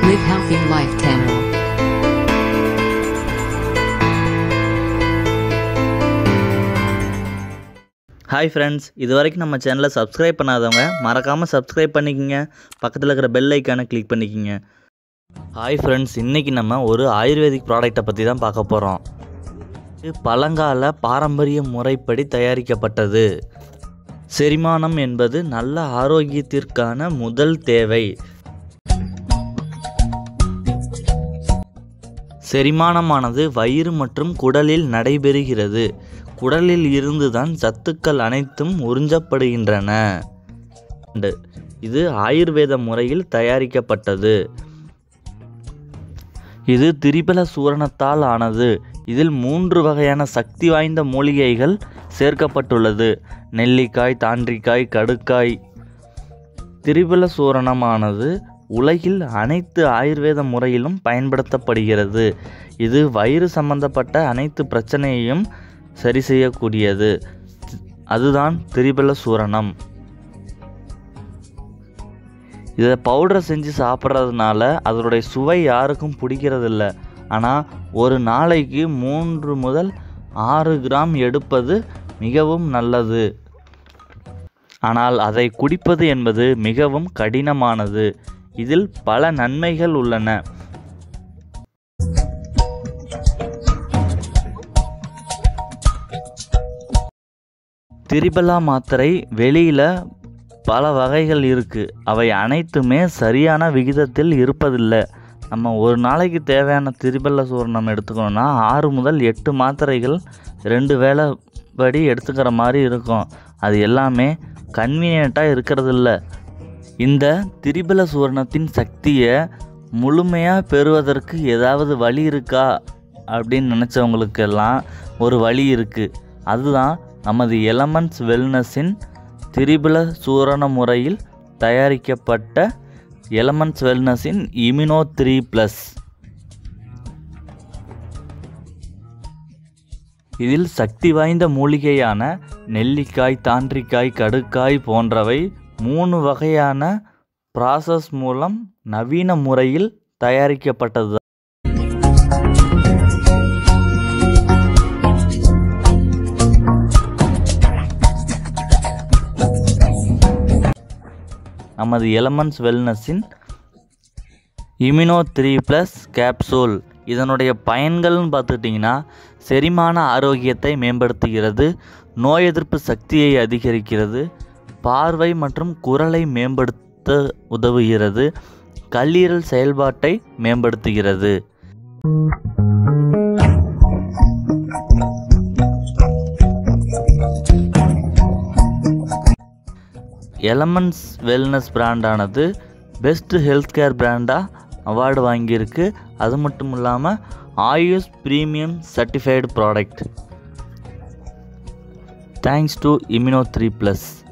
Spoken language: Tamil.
Live Healthy Life Channel. Hi friends இது வரைக்கும் நம்ம சேனலை சப்ஸ்கிரைப் பண்ணாதவங்க மறக்காமல் சப்ஸ்கிரைப் பண்ணிக்கோங்க பக்கத்தில் இருக்கிற பெல் ஐக்கானை கிளிக் பண்ணிக்கோங்க ஹாய் ஃப்ரெண்ட்ஸ் இன்றைக்கி நம்ம ஒரு ஆயுர்வேதிக் ப்ராடக்ட்டை பற்றி தான் பார்க்க போகிறோம் இது பழங்கால பாரம்பரிய முறைப்படி தயாரிக்கப்பட்டது செரிமானம் என்பது நல்ல ஆரோக்கியத்திற்கான முதல் தேவை செரிமானமானது வயிறு மற்றும் குடலில் நடைபெறுகிறது குடலில் இருந்துதான் சத்துக்கள் அனைத்தும் உறிஞ்சப்படுகின்றன ரெண்டு, இது ஆயுர்வேத முறையில் தயாரிக்கப்பட்டது இது திரிபல சூரணத்தால் ஆனது இதில் மூன்று வகையான சக்தி வாய்ந்த மூலிகைகள் சேர்க்கப்பட்டுள்ளது நெல்லிக்காய் தாண்டிக்காய் கடுக்காய் திரிபல சூரணமானது உலகில் அனைத்து ஆயுர்வேத முறையிலும் பயன்படுத்தப்படுகிறது இது வயிறு சம்பந்தப்பட்ட அனைத்து பிரச்சனையையும் சரி செய்யக்கூடியது அதுதான் திரிபல சூரணம் இதை பவுடரை செஞ்சு சாப்பிட்றதுனால அதனுடைய சுவை யாருக்கும் பிடிக்கிறதில்ல ஆனால் ஒரு நாளைக்கு மூன்று முதல் ஆறு கிராம் எடுப்பது மிகவும் நல்லது ஆனால் அதை குடிப்பது என்பது மிகவும் கடினமானது இதில் பல நன்மைகள் உள்ளன திரிபலா மாத்திரை வெளியில் பல வகைகள் இருக்குது அவை அனைத்துமே சரியான விகிதத்தில் இருப்பதில்லை நம்ம ஒரு நாளைக்கு தேவையான திரிபல்ல சூரணம் எடுத்துக்கணும்னா ஆறு முதல் எட்டு மாத்திரைகள் ரெண்டு வேளை படி எடுத்துக்கிற மாதிரி இருக்கும் அது எல்லாமே கன்வீனியண்ட்டாக இருக்கிறதில்ல இந்த திரிபல சூரணத்தின் சக்தியை முழுமையாக பெறுவதற்கு ஏதாவது வழி இருக்கா அப்படின்னு நினச்சவங்களுக்கெல்லாம் ஒரு வழி இருக்குது அதுதான் நமது எலமெண்ட்ஸ் வெல்னஸின் திரிபல சூரண முறையில் தயாரிக்கப்பட்ட எலமெண்ட்ஸ் வெல்னஸின் இம்யூனோ த்ரீ ப்ளஸ் இதில் சக்தி வாய்ந்த மூலிகையான நெல்லிக்காய் தாண்டிக்காய் கடுக்காய் போன்றவை மூணு வகையான ப்ராசஸ் மூலம் நவீன முறையில் தயாரிக்கப்பட்டது நமது எலமெண்ட்ஸ் வெல்னஸின் இம்யூனோ த்ரீ ப்ளஸ் கேப்சூல் இதனுடைய பயன்கள்னு பார்த்துட்டிங்கன்னா செரிமான ஆரோக்கியத்தை மேம்படுத்துகிறது நோய் எதிர்ப்பு சக்தியை அதிகரிக்கிறது பார்வை மற்றும் குரலை மேம்படுத்த உதவுகிறது கல்லீரல் செயல்பாட்டை மேம்படுத்துகிறது எலமெண்ட்ஸ் வெல்னஸ் பிராண்டானது பெஸ்ட் ஹெல்த் கேர் பிராண்டாக அவார்டு வாங்கியிருக்கு அது மட்டும் இல்லாமல் AYUSH premium certified product thanks to immuno three plus